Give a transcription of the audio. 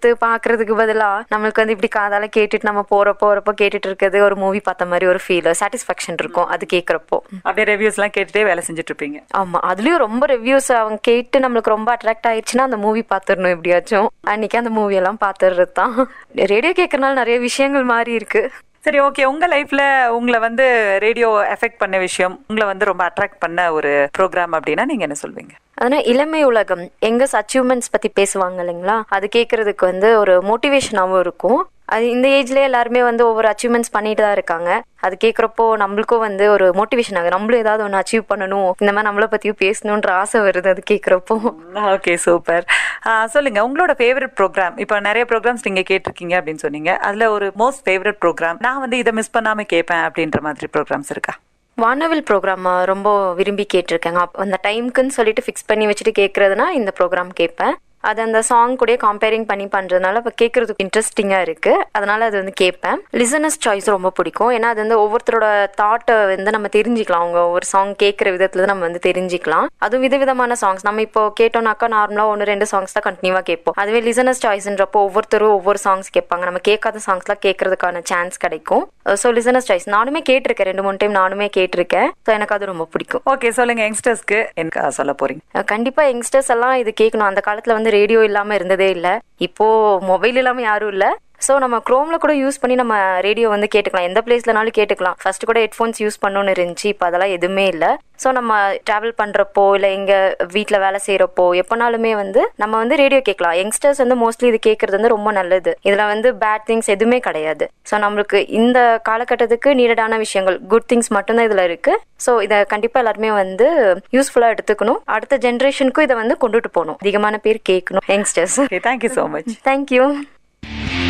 கொடுத்து பாக்குறதுக்கு பதிலா நம்மளுக்கு வந்து இப்படி காதால கேட்டுட்டு நம்ம போறப்போ வரப்போ கேட்டுட்டு இருக்கிறது ஒரு மூவி பார்த்த மாதிரி ஒரு ஃபீல் சாட்டிஸ்ஃபேக்ஷன் இருக்கும் அது கேக்குறப்போ அப்படியே ரிவ்யூஸ் எல்லாம் கேட்டுட்டே வேலை செஞ்சுட்டு இருப்பீங்க ஆமா அதுலயும் ரொம்ப ரிவ்யூஸ் அவங்க கேட்டு நம்மளுக்கு ரொம்ப அட்ராக்ட் ஆயிடுச்சுன்னா அந்த மூவி பாத்துடணும் எப்படியாச்சும் அன்னைக்கு அந்த மூவி எல்லாம் பாத்துறது தான் ரேடியோ கேட்கறனால நிறைய விஷயங்கள் மாறி இருக்கு சரி ஓகே உங்க லைஃப்ல உங்களை வந்து ரேடியோ எஃபெக்ட் பண்ண விஷயம் உங்களை வந்து ரொம்ப அட்ராக்ட் பண்ண ஒரு ப்ரோக்ராம் அப்படின்னா நீங்க என்ன சொல்வீங்க ஆனா இளமை உலகம் எங்கஸ் அச்சீவ்மெண்ட்ஸ் பத்தி பேசுவாங்க இல்லைங்களா அது கேட்கறதுக்கு வந்து ஒரு மோட்டிவேஷனாகவும் இருக்கும் அது இந்த ஏஜ்லயே எல்லாருமே வந்து ஒவ்வொரு அச்சீவ்மெண்ட்ஸ் பண்ணிட்டு தான் இருக்காங்க அது கேட்குறப்போ நம்மளுக்கும் வந்து ஒரு மோட்டிவேஷன் ஆகுது நம்மளும் ஏதாவது ஒன்று அச்சீவ் பண்ணணும் இந்த மாதிரி நம்மளை பத்தியும் பேசணுன்ற ஆசை வருது அது கேட்குறப்போ ஓகே சூப்பர் சொல்லுங்க உங்களோட ஃபேவரட் ப்ரோக்ராம் இப்போ நிறைய ப்ரோக்ராம்ஸ் நீங்க கேட்டிருக்கீங்க அப்படின்னு சொன்னீங்க அதுல ஒரு மோஸ்ட் ஃபேவரட் ப்ரோக்ராம் நான் வந்து இதை மிஸ் பண்ணாம கேட்பேன் அப்படின்ற மாதிரி ப்ரோக்ராம்ஸ் இருக்கா வானவில் ப்ரோக்ராம் ரொம்ப விரும்பி கேட்டிருக்கேங்க அப்ப அந்த டைம்க்குன்னு சொல்லிட்டு ஃபிக்ஸ் பண்ணி வச்சுட்டு கேட்கறதுனா இந்த ப்ரோக்ராம் கேட்பேன் அது அந்த சாங் கூட கம்பேரிங் பண்ணி பண்றதுனால இப்போ கேட்கறதுக்கு இன்ட்ரெஸ்டிங்கா இருக்கு அதனால அது வந்து கேட்பேன் லிசனஸ் சாய்ஸ் ரொம்ப பிடிக்கும் ஏன்னா அது வந்து ஒவ்வொருத்தரோட தாட்டை வந்து நம்ம தெரிஞ்சுக்கலாம் அவங்க ஒவ்வொரு சாங் கேட்குற விதத்துல நம்ம வந்து தெரிஞ்சுக்கலாம் அதுவும் விதவிதமான சாங்ஸ் நம்ம இப்போ கேட்டோம்னாக்கா நார்மலா ஒன்று ரெண்டு சாங்ஸ் தான் கண்டினியூவா கேட்போம் அதுவே லிசனஸ் சாய்ஸ்ன்றப்போ ஒவ்வொருத்தரும் ஒவ்வொரு சாங்ஸ் கேட்பாங்க நம்ம கேட்காத சாங்ஸ்லாம் கேட்கறதுக்கான சான்ஸ் கிடைக்கும் ஸோ லிசனஸ் சாய்ஸ் நானுமே கேட்டிருக்கேன் ரெண்டு மூணு டைம் நானுமே கேட்டிருக்கேன் ஸோ எனக்கு அது ரொம்ப பிடிக்கும் ஓகே சொல்லுங்க யங்ஸ்டர்ஸ்க்கு எனக்கு சொல்ல போறீங்க அஹ் கண்டிப்பா யங்ஸ்டர்ஸ் எல்லாம் இது கேட்கணும் அந்த காலத்துல வந்து ரேடியோ இல்லாம இருந்ததே இல்ல இப்போ மொபைல் இல்லாம யாரும் இல்ல ஸோ நம்ம குரோம்ல கூட யூஸ் பண்ணி நம்ம ரேடியோ வந்து கேட்டுக்கலாம் எந்த பிளேஸ்லனாலும் கேட்டுக்கலாம் ஃபர்ஸ்ட் கூட ஹெட்ஃபோன்ஸ் யூஸ் பண்ணணும்னு இருந்துச்சு இப்போ அதெல்லாம் எதுவுமே இல்லை ஸோ நம்ம டிராவல் பண்றப்போ இல்லை எங்க வீட்டில் வேலை செய்யறப்போ எப்போனாலுமே வந்து நம்ம வந்து ரேடியோ கேட்கலாம் யங்ஸ்டர்ஸ் வந்து மோஸ்ட்லி இது கேட்கறது வந்து ரொம்ப நல்லது இதுல வந்து பேட் திங்ஸ் எதுவுமே கிடையாது ஸோ நம்மளுக்கு இந்த காலகட்டத்துக்கு நீடடான விஷயங்கள் குட் திங்ஸ் மட்டும்தான் இதுல இருக்கு ஸோ இதை கண்டிப்பா எல்லாருமே வந்து யூஸ்ஃபுல்லா எடுத்துக்கணும் அடுத்த ஜென்ரேஷனுக்கும் இதை வந்து கொண்டுட்டு போகணும் அதிகமான பேர் கேட்கணும் youngsters okay thank you so much thank you